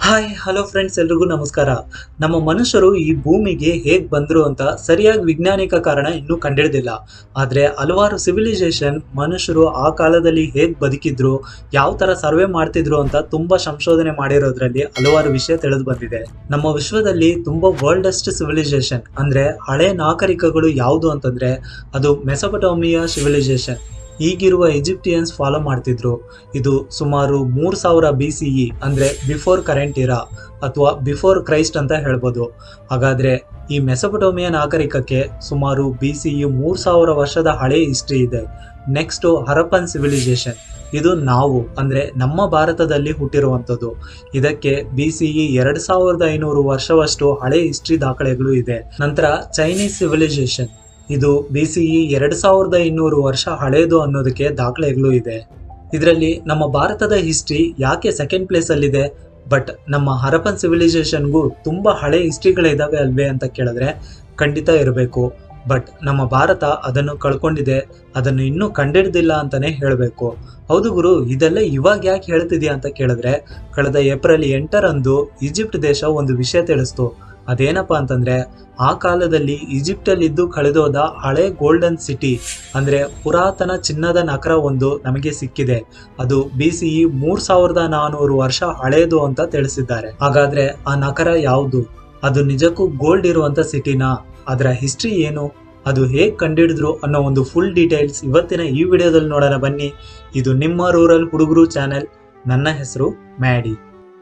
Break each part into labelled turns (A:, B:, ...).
A: hi hello friends ಎಲ್ರಿಗೂ ನಮಸ್ಕಾರ ನಮ್ಮ ಮನುಷ್ಯರು ಈ ಭೂಮಿಗೆ ಹೇಗ್ ಬಂದ್ರು ಅಂತ ಸರಿಯಾಗಿ ವೈಜ್ಞಾನಿಕ ಕಾರಣ ಇನ್ನೂ ಕಂಡಿಡ್ದಿಲ್ಲ ಆದ್ರೆ ಹಲವಾರು ಸಿವಿಲೈಸೇಷನ್ ಮನುಷ್ಯರು ಆ ಕಾಲದಲ್ಲಿ ಹೇಗ್ ಬದುಕಿದ್ರು ಯಾವ ತರ ಸರ್ವೆ ಮಾಡ್ತಿದ್ರು ಅಂತ ತುಂಬಾ ಸಂಶೋಧನೆ ಮಾಡಿರೋದ್ರಲ್ಲಿ ಹಲವಾರು ವಿಷಯ ತಿಳಿದು ಬಂದಿದೆ ನಮ್ಮ ವಿಶ್ವದಲ್ಲಿ ತುಂಬಾ ವರ್ಲ್ಡೆಸ್ಟ್ ಸಿವಿಲೈಸೇಷನ್ ಅಂದ್ರೆ ಹಳೆ ನಾಗರಿಕಗಳು ಯಾವುದು ಅಂತಂದ್ರೆ ಅದು ಮೆಸೊಪಟೋಮಿಯಾ ಸಿವಿಲೈಸೇಷನ್ ಈಗಿರುವ ಈಜಿಪ್ಟಿಯನ್ಸ್ ಫಾಲೋ ಮಾಡ್ತಿದ್ರು ಇದು ಸುಮಾರು ಮೂರ್ ಸಾವಿರ ಬಿ ಸಿ ಇ ಅಂದ್ರೆ ಬಿಫೋರ್ ಕರೆಂಟ್ ಇರಾ ಅಥವಾ ಬಿಫೋರ್ ಕ್ರೈಸ್ಟ್ ಅಂತ ಹೇಳ್ಬೋದು ಹಾಗಾದ್ರೆ ಈ ಮೆಸೊಪಟೋಮಿಯಾ ನಾಗರಿಕಕ್ಕೆ ಸುಮಾರು ಬಿ ಸಿ ಇ ಮೂರ್ ಸಾವಿರ ವರ್ಷದ ಹಳೆ ಹಿಸ್ಟ್ರಿ ಇದೆ ನೆಕ್ಸ್ಟ್ ಹರಪ್ಪನ್ ಸಿವಿಲೈಸೇಷನ್ ಇದು ನಾವು ಅಂದ್ರೆ ನಮ್ಮ ಭಾರತದಲ್ಲಿ ಹುಟ್ಟಿರುವಂಥದ್ದು ಇದಕ್ಕೆ ಬಿ ಸಿ ಇ ಎರಡ್ ಸಾವಿರದ ಐನೂರು ವರ್ಷವಷ್ಟು ಹಳೆ ಹಿಸ್ಟ್ರಿ ದಾಖಲೆಗಳು ಇದೆ ನಂತರ ಚೈನೀಸ್ ಸಿವಿಲೈಸೇಷನ್ ಇದು ಬಿ ಸಿ ಇ ಎರಡು ಸಾವಿರದ ಇನ್ನೂರು ವರ್ಷ ಹಳೇದು ಅನ್ನೋದಕ್ಕೆ ದಾಖಲೆಗಳು ಇದೆ ಇದರಲ್ಲಿ ನಮ್ಮ ಭಾರತದ ಹಿಸ್ಟ್ರಿ ಯಾಕೆ ಸೆಕೆಂಡ್ ಪ್ಲೇಸ್ ಅಲ್ಲಿದೆ ಬಟ್ ನಮ್ಮ ಹರಪನ್ ಸಿವಿಲೈಸೇಷನ್ಗೂ ತುಂಬ ಹಳೆ ಹಿಸ್ಟ್ರಿಗಳಿದಾವೆ ಅಲ್ವೇ ಅಂತ ಕೇಳಿದ್ರೆ ಖಂಡಿತ ಇರಬೇಕು ಬಟ್ ನಮ್ಮ ಭಾರತ ಅದನ್ನು ಕಳ್ಕೊಂಡಿದೆ ಅದನ್ನು ಇನ್ನೂ ಕಂಡಿಡ್ದಿಲ್ಲ ಅಂತಾನೆ ಹೇಳಬೇಕು ಹೌದು ಗುರು ಇದೆಲ್ಲ ಇವಾಗ ಯಾಕೆ ಹೇಳ್ತಿದ್ಯಾ ಅಂತ ಕೇಳಿದ್ರೆ ಕಳೆದ ಏಪ್ರಿಲ್ ಎಂಟರಂದು ಈಜಿಪ್ಟ್ ದೇಶ ಒಂದು ವಿಷಯ ತಿಳಿಸ್ತು ಅದೇನಪ್ಪ ಅಂತಂದ್ರೆ ಆ ಕಾಲದಲ್ಲಿ ಈಜಿಪ್ಟಲ್ಲಿದ್ದು ಕಳೆದೋದ ಹಳೆ ಗೋಲ್ಡನ್ ಸಿಟಿ ಅಂದ್ರೆ ಪುರಾತನ ಚಿನ್ನದ ನಗರ ಒಂದು ನಮಗೆ ಸಿಕ್ಕಿದೆ ಅದು ಬಿ ಸಿ ಇ ಮೂರ್ ಸಾವಿರದ ನಾನೂರು ವರ್ಷ ಹಳೇದು ಅಂತ ತಿಳಿಸಿದ್ದಾರೆ ಹಾಗಾದ್ರೆ ಆ ನಗರ ಯಾವುದು ಅದು ನಿಜಕ್ಕೂ ಗೋಲ್ಡ್ ಇರುವಂತ ಸಿಟಿನಾ ಅದರ ಹಿಸ್ಟ್ರಿ ಏನು ಅದು ಹೇಗ್ ಕಂಡಿಡಿದ್ರು ಅನ್ನೋ ಒಂದು ಫುಲ್ ಡೀಟೇಲ್ಸ್ ಇವತ್ತಿನ ಈ ವಿಡಿಯೋದಲ್ಲಿ ನೋಡೋಣ ಬನ್ನಿ ಇದು ನಿಮ್ಮ ರೂರಲ್ ಹುಡುಗರು ಚಾನೆಲ್ ನನ್ನ ಹೆಸರು ಮ್ಯಾಡಿ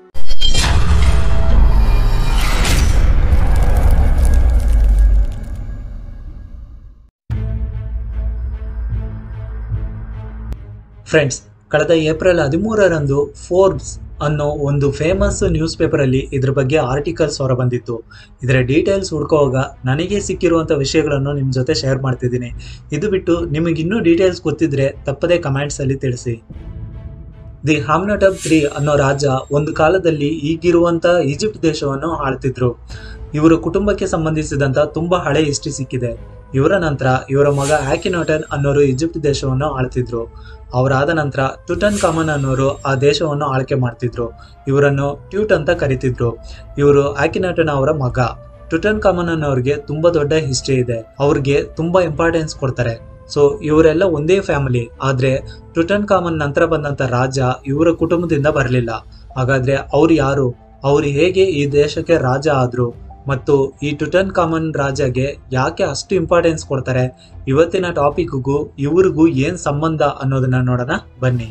A: ಫ್ರೆಂಡ್ಸ್ ಕಳೆದ ಏಪ್ರಿಲ್ ಹದಿಮೂರರಂದು ಫೋರ್ಬ್ಸ್ ಅನ್ನೋ ಒಂದು ಫೇಮಸ್ ನ್ಯೂಸ್ ಪೇಪರಲ್ಲಿ ಇದ್ರ ಬಗ್ಗೆ ಆರ್ಟಿಕಲ್ಸ್ ಹೊರ ಬಂದಿತ್ತು ಇದರ ಡೀಟೇಲ್ಸ್ ಹುಡ್ಕೋವಾಗ ನನಗೆ ಸಿಕ್ಕಿರುವಂಥ ವಿಷಯಗಳನ್ನು ನಿಮ್ಮ ಜೊತೆ ಶೇರ್ ಮಾಡ್ತಿದ್ದೀನಿ ಇದು ಬಿಟ್ಟು ನಿಮಗೆ ಇನ್ನೂ ಡೀಟೇಲ್ಸ್ ಗೊತ್ತಿದ್ರೆ ತಪ್ಪದೇ ಕಮೆಂಟ್ಸಲ್ಲಿ ತಿಳಿಸಿ ದಿ ಹಾಮ್ನಟಬ್ ತ್ರೀ ಅನ್ನೋ ರಾಜ ಒಂದು ಕಾಲದಲ್ಲಿ ಈಗಿರುವಂಥ ಈಜಿಪ್ಟ್ ದೇಶವನ್ನು ಆಳ್ತಿದ್ರು ಇವರ ಕುಟುಂಬಕ್ಕೆ ಸಂಬಂಧಿಸಿದಂಥ ತುಂಬ ಹಳೆ ಹಿಸ್ಟ್ರಿ ಸಿಕ್ಕಿದೆ ಇವರ ನಂತರ ಇವರ ಮಗ ಆಕಿನೋಟನ್ ಅನ್ನೋರು ಈಜಿಪ್ಟ್ ದೇಶವನ್ನು ಆಳ್ತಿದ್ರು ಅವರಾದ ನಂತರ ಟುಟನ್ ಕಾಮನ್ ಅನ್ನೋರು ಆ ದೇಶವನ್ನು ಆಳ್ಕೆ ಮಾಡ್ತಿದ್ರು ಇವರನ್ನು ಟ್ಯೂಟ್ ಅಂತ ಕರಿತಿದ್ರು ಇವರು ಆಕಿನಟನ್ ಅವರ ಮಗ ಟುಟನ್ ಕಾಮನ್ ಅನ್ನೋರಿಗೆ ತುಂಬಾ ದೊಡ್ಡ ಹಿಸ್ಟ್ರಿ ಇದೆ ಅವ್ರಿಗೆ ತುಂಬಾ ಇಂಪಾರ್ಟೆನ್ಸ್ ಕೊಡ್ತಾರೆ ಸೊ ಇವರೆಲ್ಲ ಒಂದೇ ಫ್ಯಾಮಿಲಿ ಆದ್ರೆ ಟುಟನ್ ಕಾಮನ್ ನಂತರ ಬಂದಂತ ರಾಜ ಇವರ ಕುಟುಂಬದಿಂದ ಬರಲಿಲ್ಲ ಹಾಗಾದ್ರೆ ಅವ್ರು ಯಾರು ಅವ್ರು ಹೇಗೆ ಈ ದೇಶಕ್ಕೆ ರಾಜ ಆದ್ರು ಮತ್ತು ಈ ಟುಟನ್ ಕಾಮನ್ ರಾಜಗೆ ಯಾಕೆ ಅಷ್ಟು ಇಂಪಾರ್ಟೆನ್ಸ್ ಕೊಡ್ತಾರೆ ಇವತ್ತಿನ ಟಾಪಿಕ್ಗೂ ಇವ್ರಿಗೂ ಏನ್ ಸಂಬಂಧ ಅನ್ನೋದನ್ನ ನೋಡೋಣ ಬನ್ನಿ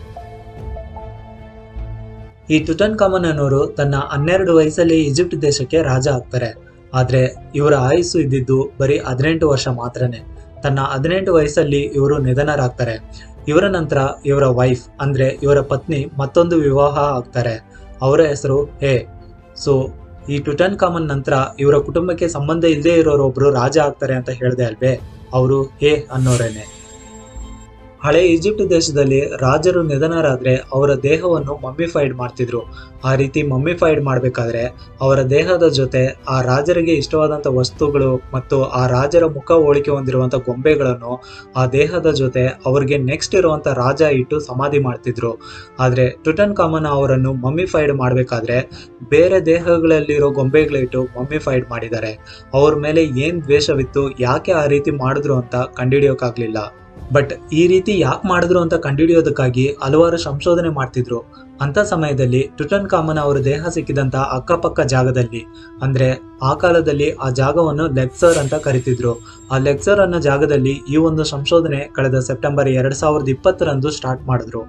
A: ಈ ಟುಟನ್ ಕಾಮನ್ ಅನ್ನೋರು ತನ್ನ ಹನ್ನೆರಡು ವಯಸ್ಸಲ್ಲಿ ಈಜಿಪ್ಟ್ ದೇಶಕ್ಕೆ ರಾಜ ಆಗ್ತಾರೆ ಆದ್ರೆ ಇವರ ಆಯುಸ್ಸು ಇದ್ದಿದ್ದು ಬರೀ ಹದಿನೆಂಟು ವರ್ಷ ಮಾತ್ರನೇ ತನ್ನ ಹದಿನೆಂಟು ವಯಸ್ಸಲ್ಲಿ ಇವರು ನಿಧನರಾಗ್ತಾರೆ ಇವರ ನಂತರ ಇವರ ವೈಫ್ ಅಂದ್ರೆ ಇವರ ಪತ್ನಿ ಮತ್ತೊಂದು ವಿವಾಹ ಆಗ್ತಾರೆ ಅವರ ಹೆಸರು ಹೇ ಸೊ ಈ ಟುಟನ್ ಕಾಮನ್ ನಂತರ ಇವರ ಕುಟುಂಬಕ್ಕೆ ಸಂಬಂಧ ಇಲ್ಲದೆ ಇರೋರು ಒಬ್ರು ರಾಜ ಆಗ್ತಾರೆ ಅಂತ ಹೇಳಿದೆ ಅಲ್ವೇ ಅವರು ಹೇ ಅನ್ನೋರೇನೆ ಹಳೆ ಈಜಿಪ್ಟ್ ದೇಶದಲ್ಲಿ ರಾಜರು ನಿಧನರಾದ್ರೆ ಅವರ ದೇಹವನ್ನು ಮಮ್ಮಿಫೈಡ್ ಮಾಡ್ತಿದ್ರು ಆ ರೀತಿ ಮಮ್ಮಿಫೈಡ್ ಮಾಡಬೇಕಾದ್ರೆ ಅವರ ದೇಹದ ಜೊತೆ ಆ ರಾಜರಿಗೆ ಇಷ್ಟವಾದಂಥ ವಸ್ತುಗಳು ಮತ್ತು ಆ ರಾಜರ ಮುಖ ಹೋಳಿಕೆ ಹೊಂದಿರುವಂಥ ಗೊಂಬೆಗಳನ್ನು ಆ ದೇಹದ ಜೊತೆ ಅವರಿಗೆ ನೆಕ್ಸ್ಟ್ ಇರುವಂಥ ರಾಜ ಇಟ್ಟು ಸಮಾಧಿ ಮಾಡ್ತಿದ್ರು ಆದರೆ ಟುಟನ್ ಕಾಮನ್ ಅವರನ್ನು ಮಮ್ಮಿಫೈಡ್ ಮಾಡಬೇಕಾದ್ರೆ ಬೇರೆ ದೇಹಗಳಲ್ಲಿರೋ ಗೊಂಬೆಗಳಿಟ್ಟು ಮಮ್ಮಿಫೈಡ್ ಮಾಡಿದ್ದಾರೆ ಅವ್ರ ಮೇಲೆ ಏನ್ ದ್ವೇಷವಿತ್ತು ಯಾಕೆ ಆ ರೀತಿ ಮಾಡಿದ್ರು ಅಂತ ಕಂಡುಹಿಡಿಯೋಕ್ಕಾಗ್ಲಿಲ್ಲ ಬಟ್ ಈ ರೀತಿ ಯಾಕೆ ಮಾಡಿದ್ರು ಅಂತ ಕಂಡುಹಿಡಿಯೋದಕ್ಕಾಗಿ ಹಲವಾರು ಸಂಶೋಧನೆ ಮಾಡ್ತಿದ್ರು ಅಂತ ಸಮಯದಲ್ಲಿ ಟುಟನ್ ಕಾಮನ್ ಅವರ ದೇಹ ಸಿಕ್ಕಿದಂತ ಅಕ್ಕಪಕ್ಕ ಜಾಗದಲ್ಲಿ ಅಂದ್ರೆ ಆ ಕಾಲದಲ್ಲಿ ಆ ಜಾಗವನ್ನು ಲೆಕ್ಸರ್ ಅಂತ ಕರಿತಿದ್ರು ಆ ಲೆಕ್ಸರ್ ಅನ್ನೋ ಜಾಗದಲ್ಲಿ ಈ ಒಂದು ಸಂಶೋಧನೆ ಕಳೆದ ಸೆಪ್ಟೆಂಬರ್ ಎರಡ್ ಸಾವಿರದ ಇಪ್ಪತ್ತರಂದು ಸ್ಟಾರ್ಟ್ ಮಾಡಿದ್ರು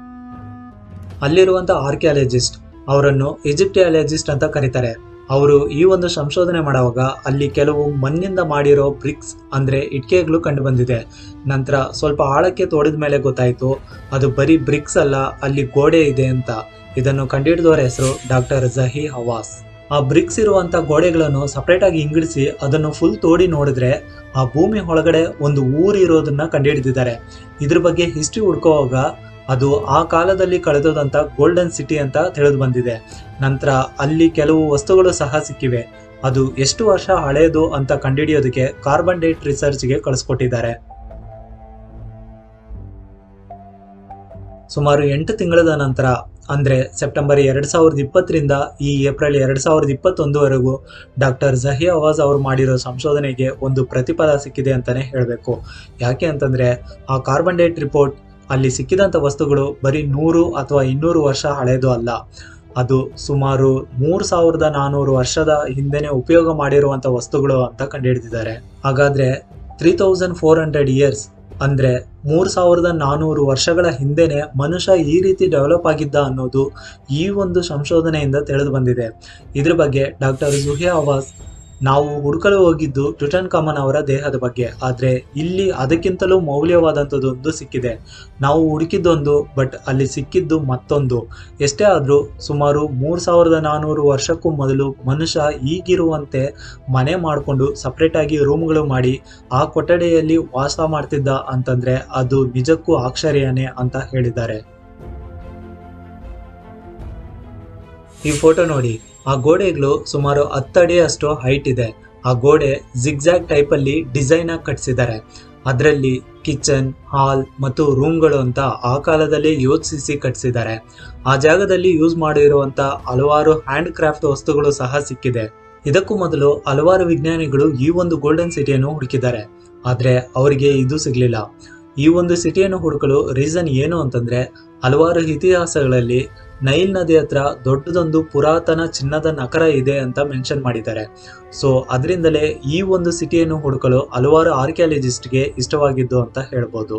A: ಅಲ್ಲಿರುವಂತ ಆರ್ಕಿಯಾಲಜಿಸ್ಟ್ ಅವರನ್ನು ಈಜಿಪ್ಟಿಯಾಲಜಿಸ್ಟ್ ಅಂತ ಕರೀತಾರೆ ಅವರು ಈ ಒಂದು ಸಂಶೋಧನೆ ಮಾಡುವಾಗ ಅಲ್ಲಿ ಕೆಲವು ಮಣ್ಣಿಂದ ಮಾಡಿರೋ ಬ್ರಿಕ್ಸ್ ಅಂದ್ರೆ ಇಟ್ಕೆಗಳು ಕಂಡು ಬಂದಿದೆ ನಂತರ ಸ್ವಲ್ಪ ಆಳಕ್ಕೆ ತೋಡಿದ ಮೇಲೆ ಗೊತ್ತಾಯ್ತು ಅದು ಬರೀ ಬ್ರಿಕ್ಸ್ ಅಲ್ಲ ಅಲ್ಲಿ ಗೋಡೆ ಇದೆ ಅಂತ ಇದನ್ನು ಕಂಡುಹಿಡಿದವರ ಹೆಸರು ಡಾಕ್ಟರ್ ಜಹಿ ಹವಾಸ್ ಆ ಬ್ರಿಕ್ಸ್ ಇರುವಂತ ಗೋಡೆಗಳನ್ನು ಸಪರೇಟ್ ಆಗಿ ಇಂಗಿಡಿಸಿ ಅದನ್ನು ಫುಲ್ ತೋಡಿ ನೋಡಿದ್ರೆ ಆ ಭೂಮಿ ಒಳಗಡೆ ಒಂದು ಊರು ಇರೋದನ್ನ ಕಂಡುಹಿಡಿದಿದ್ದಾರೆ ಇದ್ರ ಬಗ್ಗೆ ಹಿಸ್ಟ್ರಿ ಹುಡ್ಕೋವಾಗ ಅದು ಆ ಕಾಲದಲ್ಲಿ ಕಳೆದೋದಂತ ಗೋಲ್ಡನ್ ಸಿಟಿ ಅಂತ ತಿಳಿದು ಬಂದಿದೆ ನಂತರ ಅಲ್ಲಿ ಕೆಲವು ವಸ್ತುಗಳು ಸಹ ಸಿಕ್ಕಿವೆ ಅದು ಎಷ್ಟು ವರ್ಷ ಹಳೆಯದು ಅಂತ ಕಂಡುಹಿಡಿಯೋದಕ್ಕೆ ಕಾರ್ಬನ್ ಡೇಟ್ ರಿಸರ್ಚ್ಗೆ ಕಳಿಸ್ಕೊಟ್ಟಿದ್ದಾರೆ ಸುಮಾರು ಎಂಟು ತಿಂಗಳದ ನಂತರ ಅಂದರೆ ಸೆಪ್ಟೆಂಬರ್ ಎರಡು ಸಾವಿರದ ಇಪ್ಪತ್ತರಿಂದ ಈ ಏಪ್ರಿಲ್ ಎರಡು ಸಾವಿರದ ಇಪ್ಪತ್ತೊಂದುವರೆಗೂ ಡಾಕ್ಟರ್ ಜಹಿ ಅವಾಜ್ ಅವರು ಮಾಡಿರೋ ಸಂಶೋಧನೆಗೆ ಒಂದು ಪ್ರತಿಫಲ ಸಿಕ್ಕಿದೆ ಅಂತಲೇ ಹೇಳಬೇಕು ಯಾಕೆ ಅಂತಂದರೆ ಆ ಕಾರ್ಬನ್ ಡೇಟ್ ರಿಪೋರ್ಟ್ ಅಲ್ಲಿ ಸಿಕ್ಕಿದಂಥ ವಸ್ತುಗಳು ಬರೀ ನೂರು ಅಥವಾ ಇನ್ನೂರು ವರ್ಷ ಹಳೆಯದು ಅಲ್ಲ ಅದು ಸುಮಾರು ಮೂರು ಸಾವಿರದ ನಾನ್ನೂರು ವರ್ಷದ ಹಿಂದೆನೆ ಉಪಯೋಗ ಮಾಡಿರುವಂಥ ವಸ್ತುಗಳು ಅಂತ ಕಂಡುಹಿಡಿದಿದ್ದಾರೆ ಹಾಗಾದರೆ three thousand four hundred years ಅಂದರೆ ಮೂರು ಸಾವಿರದ ನಾನ್ನೂರು ವರ್ಷಗಳ ಹಿಂದೆನೆ ಮನುಷ್ಯ ಈ ರೀತಿ ಡೆವಲಪ್ ಆಗಿದ್ದ ಅನ್ನೋದು ಈ ಒಂದು ಸಂಶೋಧನೆಯಿಂದ ತಿಳಿದು ಬಂದಿದೆ ಇದ್ರ ಬಗ್ಗೆ ಡಾಕ್ಟರ್ ಜುಹಿಯಾ ಅವಾಸ್ ನಾವು ಹುಡುಕಲು ಹೋಗಿದ್ದು ಟುಟನ್ ಕಾಮನ್ ಅವರ ದೇಹದ ಬಗ್ಗೆ ಆದರೆ ಇಲ್ಲಿ ಅದಕ್ಕಿಂತಲೂ ಮೌಲ್ಯವಾದಂಥದ್ದೊಂದು ಸಿಕ್ಕಿದೆ ನಾವು ಹುಡುಕಿದ್ದೊಂದು ಬಟ್ ಅಲ್ಲಿ ಸಿಕ್ಕಿದ್ದು ಮತ್ತೊಂದು ಎಷ್ಟೇ ಆದರೂ ಸುಮಾರು ಮೂರು ಸಾವಿರದ ನಾನ್ನೂರು ವರ್ಷಕ್ಕೂ ಮೊದಲು ಮನುಷ್ಯ ಈಗಿರುವಂತೆ ಮನೆ ಮಾಡಿಕೊಂಡು ಸಪ್ರೇಟಾಗಿ ರೂಮ್ಗಳು ಮಾಡಿ ಆ ಕೊಠಡಿಯಲ್ಲಿ ವಾಸ ಮಾಡ್ತಿದ್ದ ಅಂತಂದ್ರೆ ಅದು ನಿಜಕ್ಕೂ ಆಶ್ಚರ್ಯನೇ ಅಂತ ಹೇಳಿದ್ದಾರೆ ಈ ಫೋಟೋ ನೋಡಿ ಆ ಗೋಡೆಗಳು ಸುಮಾರು ಹತ್ತಡಿಯಷ್ಟು ಹೈಟ್ ಇದೆ ಆ ಗೋಡೆ ಜಿಗ್ಜಾಗ್ ಟೈಪಲ್ಲಿ ಡಿಸೈನ್ ಆಗಿ ಕಟ್ಸಿದ್ದಾರೆ ಅದರಲ್ಲಿ ಕಿಚನ್ ಹಾಲ್ ಮತ್ತು ರೂಮ್ಗಳು ಅಂತ ಆ ಕಾಲದಲ್ಲಿ ಯೋಚಿಸಿ ಕಟ್ಸಿದ್ದಾರೆ ಆ ಜಾಗದಲ್ಲಿ ಯೂಸ್ ಮಾಡಿರುವಂತ ಹಲವಾರು ಹ್ಯಾಂಡ್ ಕ್ರಾಫ್ಟ್ ವಸ್ತುಗಳು ಸಹ ಸಿಕ್ಕಿದೆ ಇದಕ್ಕೂ ಮೊದಲು ಹಲವಾರು ವಿಜ್ಞಾನಿಗಳು ಈ ಒಂದು ಗೋಲ್ಡನ್ ಸಿಟಿಯನ್ನು ಹುಡುಕಿದ್ದಾರೆ ಆದರೆ ಅವರಿಗೆ ಇದು ಸಿಗಲಿಲ್ಲ ಈ ಒಂದು ಸಿಟಿಯನ್ನು ಹುಡುಕಲು ರೀಸನ್ ಏನು ಅಂತಂದ್ರೆ ಹಲವಾರು ಇತಿಹಾಸಗಳಲ್ಲಿ ನೈಲ್ ನದಿ ಹತ್ರ ದೊಡ್ಡದೊಂದು ಪುರಾತನ ಚಿನ್ನದ ನಗರ ಇದೆ ಅಂತ ಮೆನ್ಷನ್ ಮಾಡಿದ್ದಾರೆ ಸೊ ಅದರಿಂದಲೇ ಈ ಒಂದು ಸಿಟಿಯನ್ನು ಹುಡುಕಲು ಹಲವಾರು ಆರ್ಕಿಯಾಲಜಿಸ್ಟ್ಗೆ ಇಷ್ಟವಾಗಿದ್ದು ಅಂತ ಹೇಳ್ಬೋದು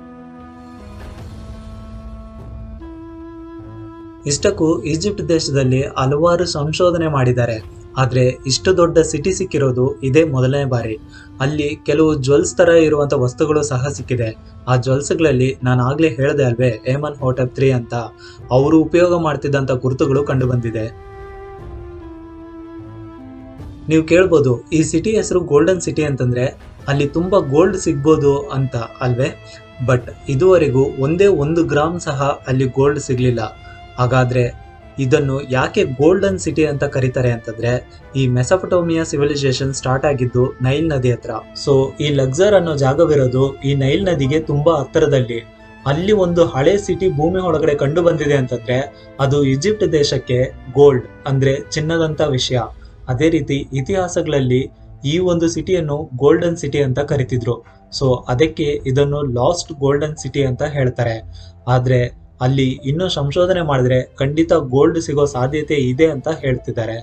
A: ಇಷ್ಟಕ್ಕೂ ಈಜಿಪ್ಟ್ ದೇಶದಲ್ಲಿ ಹಲವಾರು ಸಂಶೋಧನೆ ಮಾಡಿದ್ದಾರೆ ಆದರೆ ಇಷ್ಟು ದೊಡ್ಡ ಸಿಟಿ ಸಿಕ್ಕಿರೋದು ಇದೇ ಮೊದಲನೇ ಬಾರಿ ಅಲ್ಲಿ ಕೆಲವು ಜ್ವೆಲ್ಸ್ ತರ ಇರುವಂತ ವಸ್ತುಗಳು ಸಹ ಸಿಕ್ಕಿದೆ ಆ ಜ್ವೆಲ್ಸ್ಗಳಲ್ಲಿ ನಾನು ಆಗ್ಲೇ ಹೇಳಿದೆ ಅಲ್ವೇ ಏಮನ್ ಹೋಟೆಲ್ ತ್ರೀ ಅಂತ ಅವರು ಉಪಯೋಗ ಮಾಡ್ತಿದ್ದಂತ ಗುರುತುಗಳು ಕಂಡು ಬಂದಿದೆ ನೀವು ಕೇಳ್ಬೋದು ಈ ಸಿಟಿ ಹೆಸರು ಗೋಲ್ಡನ್ ಸಿಟಿ ಅಂತಂದ್ರೆ ಅಲ್ಲಿ ತುಂಬಾ ಗೋಲ್ಡ್ ಸಿಗ್ಬೋದು ಅಂತ ಅಲ್ವೇ ಬಟ್ ಇದುವರೆಗೂ ಒಂದೇ ಒಂದು ಗ್ರಾಮ್ ಸಹ ಅಲ್ಲಿ ಗೋಲ್ಡ್ ಸಿಗ್ಲಿಲ್ಲ ಹಾಗಾದ್ರೆ ಇದನ್ನು ಯಾಕೆ ಗೋಲ್ಡನ್ ಸಿಟಿ ಅಂತ ಕರೀತಾರೆ ಅಂತಂದ್ರೆ ಈ ಮೆಸಪಟೋಮಿಯಾ ಸಿವಿಲೈಸೇಷನ್ ಸ್ಟಾರ್ಟ್ ಆಗಿದ್ದು ನೈಲ್ ನದಿ ಹತ್ರ ಸೊ ಈ ಲಕ್ಸರ್ ಅನ್ನೋ ಜಾಗವಿರೋದು ಈ ನೈಲ್ ನದಿಗೆ ತುಂಬಾ ಹತ್ತಿರದಲ್ಲಿ ಅಲ್ಲಿ ಒಂದು ಹಳೆ ಸಿಟಿ ಭೂಮಿ ಒಳಗಡೆ ಕಂಡು ಬಂದಿದೆ ಅಂತಂದ್ರೆ ಅದು ಈಜಿಪ್ಟ್ ದೇಶಕ್ಕೆ ಗೋಲ್ಡ್ ಅಂದ್ರೆ ಚಿನ್ನದಂತ ವಿಷಯ ಅದೇ ರೀತಿ ಇತಿಹಾಸಗಳಲ್ಲಿ ಈ ಒಂದು ಸಿಟಿಯನ್ನು ಗೋಲ್ಡನ್ ಸಿಟಿ ಅಂತ ಕರಿತಿದ್ರು ಸೊ ಅದಕ್ಕೆ ಇದನ್ನು ಲಾಸ್ಟ್ ಗೋಲ್ಡನ್ ಸಿಟಿ ಅಂತ ಹೇಳ್ತಾರೆ ಆದ್ರೆ ಅಲ್ಲಿ ಇನ್ನೂ ಸಂಶೋಧನೆ ಮಾಡಿದ್ರೆ ಖಂಡಿತ ಗೋಲ್ಡ್ ಸಿಗೋ ಸಾಧ್ಯತೆ ಇದೆ ಅಂತ ಹೇಳ್ತಿದ್ದಾರೆ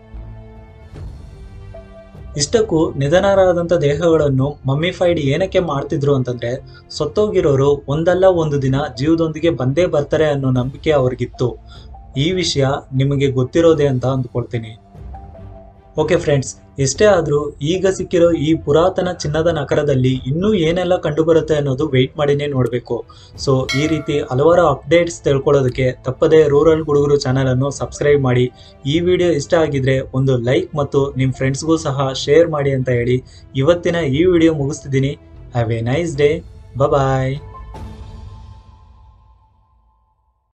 A: ಇಷ್ಟಕ್ಕೂ ನಿಧನರಾದಂಥ ದೇಹಗಳನ್ನು ಮಮ್ಮಿಫೈಡ್ ಏನಕ್ಕೆ ಮಾಡ್ತಿದ್ರು ಅಂತಂದ್ರೆ ಸತ್ತೋಗಿರೋರು ಒಂದಲ್ಲ ಒಂದು ದಿನ ಜೀವದೊಂದಿಗೆ ಬಂದೇ ಬರ್ತಾರೆ ಅನ್ನೋ ನಂಬಿಕೆ ಅವ್ರಿಗಿತ್ತು ಈ ವಿಷಯ ನಿಮಗೆ ಗೊತ್ತಿರೋದೆ ಅಂತ ಅಂದ್ಕೊಳ್ತೀನಿ ಓಕೆ ಫ್ರೆಂಡ್ಸ್ ಎಷ್ಟೇ ಆದರೂ ಈಗ ಸಿಕ್ಕಿರೋ ಈ ಪುರಾತನ ಚಿನ್ನದ ನಗರದಲ್ಲಿ ಇನ್ನೂ ಏನೆಲ್ಲ ಕಂಡುಬರುತ್ತೆ ಅನ್ನೋದು ವೆಯ್ಟ್ ಮಾಡಿನೇ ನೋಡಬೇಕು ಸೊ ಈ ರೀತಿ ಹಲವಾರು ಅಪ್ಡೇಟ್ಸ್ ತಿಳ್ಕೊಳ್ಳೋದಕ್ಕೆ ತಪ್ಪದೇ ರೂರಲ್ ಹುಡುಗರು ಚಾನಲನ್ನು ಸಬ್ಸ್ಕ್ರೈಬ್ ಮಾಡಿ ಈ ವಿಡಿಯೋ ಇಷ್ಟ ಆಗಿದ್ರೆ ಒಂದು ಲೈಕ್ ಮತ್ತು ನಿಮ್ಮ ಫ್ರೆಂಡ್ಸ್ಗೂ ಸಹ ಶೇರ್ ಮಾಡಿ ಅಂತ ಹೇಳಿ ಇವತ್ತಿನ ಈ ವಿಡಿಯೋ ಮುಗಿಸ್ತಿದ್ದೀನಿ have a nice day bye